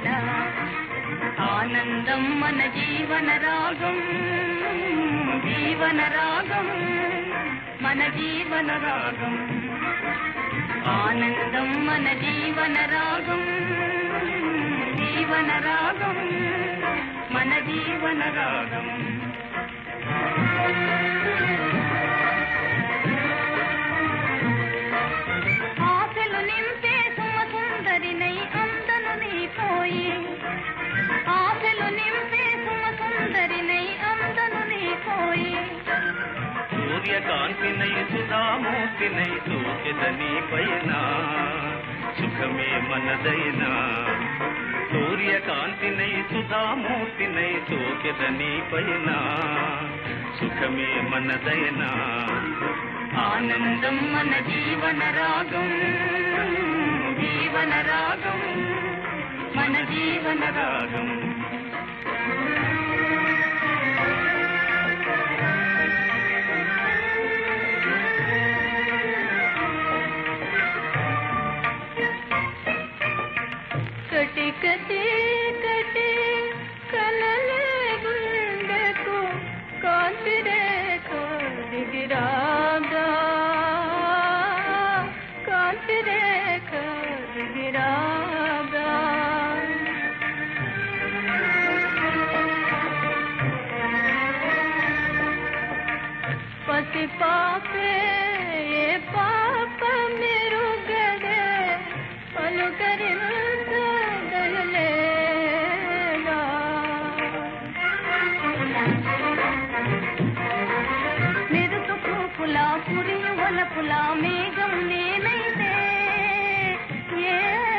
వేళ ఆనందం మన జీవన రాగం జీవన రాగం మన జీవన రాగం ఆనందం మన జీవన రాగం జీవన రాగం మన జీవన రాగం ఆశలు నింపే సుమ సుందరినై అందను నీపోయి ఆశలు నింపే సుమ సుందరినై అందను నీపోయి సూర్యకాంతినై సుధామూర్తినై సూచిదని పైన సుఖమే మనదైనా సూర్యకాంతినై సుధామూర్తినై సూచిదని పైన సుఖమే మనదైనా ఆనందం మన జీవన రాగం జీవన రాగం మన జీవన రాగం కటి కటి కటి కలలే గుండెకు కాంతి రేఖ దిగిరాగా కాంతి రేఖ దిగిరాగా పసి పాపే ఏ పాప మెరుగదే పలుకరించదలేగా మెరుపు పూపుల పురియు వలపుల మేఘం నేనైతే ఏ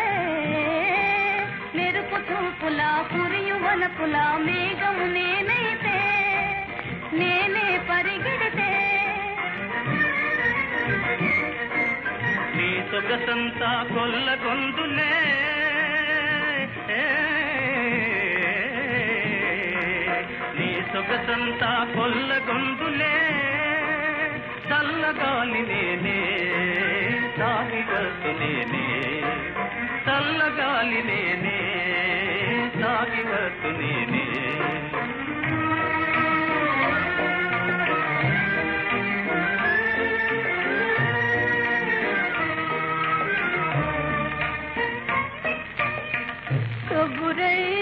మెరుపు చూపుల పురియు వలపుల మేఘం నేనైతే నేనే పరిగెడితే నీ సొగసంతా కొల్లగొందులే నీ సొగసంతా కొల్లగొందులే చల్లగాలి నేనే సాగి వస్తు నేనే చల్లగాలి నేనే సాగి వస్తు నేనే కబురై